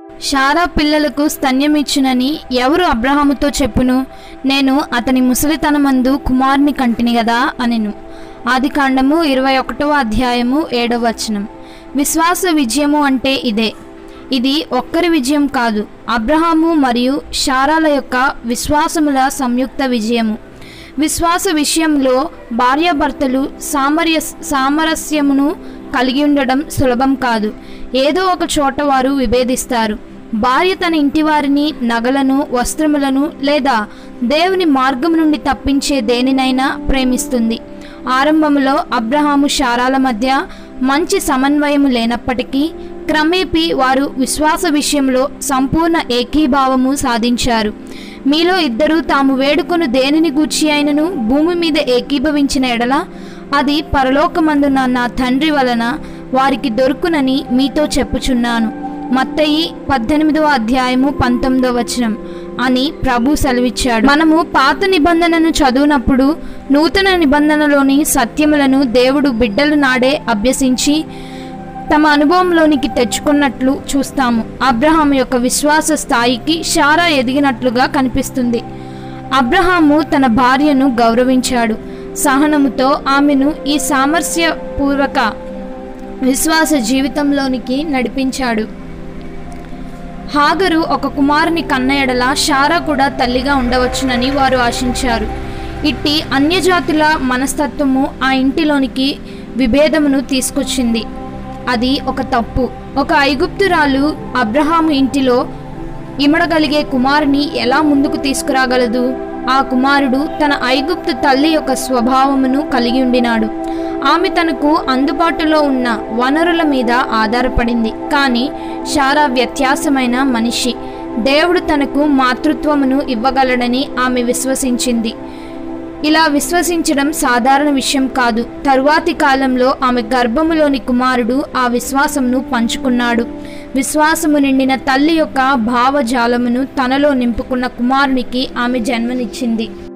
షారా పిల్లలకు స్తన్యమిచ్చునని ఎవరు అబ్రహాముతో చెప్పును నేను అతని ముసలితనమందు కుమారుని కంటిని గదా అనెను ఆది కాండము ఇరవై ఒకటవ అధ్యాయము ఏడవ వచనం విశ్వాస విజయము అంటే ఇదే ఇది ఒక్కరి విజయం కాదు అబ్రహాము మరియు షారాల యొక్క విశ్వాసముల సంయుక్త విజయము విశ్వాస విషయంలో భార్యాభర్తలు సామర్య సామరస్యమును కలిగి ఉండడం సులభం కాదు ఏదో ఒక చోట వారు విభేదిస్తారు భార్య తన ఇంటి వారిని నగలను వస్త్రములను లేదా దేవుని మార్గం నుండి తప్పించే దేనినైనా ప్రేమిస్తుంది ఆరంభంలో అబ్రహాము శారాల మధ్య మంచి సమన్వయము లేనప్పటికీ క్రమేపీ వారు విశ్వాస విషయంలో సంపూర్ణ ఏకీభావము సాధించారు మీలో ఇద్దరు తాము వేడుకొను దేనిని గూర్చి అయినను భూమి మీద ఏకీభవించిన ఎడల అది పరలోకమందున నా తండ్రి వలన వారికి దొరుకునని మీతో చెప్పుచున్నాను మత్తయి పద్దెనిమిదవ అధ్యాయము పంతొమ్మిదవ వచనం అని ప్రభు సెలవిచ్చాడు మనము పాత నిబంధనను చదువునప్పుడు నూతన నిబంధనలోని సత్యములను దేవుడు బిడ్డలు నాడే అభ్యసించి తమ అనుభవంలోనికి తెచ్చుకున్నట్లు చూస్తాము అబ్రహాం యొక్క విశ్వాస స్థాయికి షారా ఎదిగినట్లుగా కనిపిస్తుంది అబ్రహాము తన భార్యను గౌరవించాడు సహనముతో ఆమెను ఈ సామరస్యపూర్వక విశ్వాస జీవితంలోనికి నడిపించాడు హాగరు ఒక కుమారుని కన్న ఎడల షారా కూడా తల్లిగా ఉండవచ్చునని వారు ఆశించారు ఇట్టి అన్యజాతుల మనస్తత్వము ఆ ఇంటిలోనికి విభేదమును తీసుకొచ్చింది అది ఒక తప్పు ఒక ఐగుప్తురాలు అబ్రహాము ఇంటిలో ఇమడగలిగే కుమారుని ఎలా ముందుకు తీసుకురాగలదు ఆ కుమారుడు తన ఐగుప్తు తల్లి యొక్క స్వభావమును కలిగి ఉండినాడు ఆమె తనకు అందుబాటులో ఉన్న వనరుల మీద ఆధారపడింది కానీ షారా వ్యత్యాసమైన మనిషి దేవుడు తనకు మాతృత్వమును ఇవ్వగలడని ఆమె విశ్వసించింది ఇలా విశ్వసించడం సాధారణ విషయం కాదు తరువాతి కాలంలో ఆమె గర్భములోని కుమారుడు ఆ విశ్వాసమును పంచుకున్నాడు విశ్వాసము నిండిన తల్లి యొక్క భావజాలమును తనలో నింపుకున్న కుమారునికి ఆమె జన్మనిచ్చింది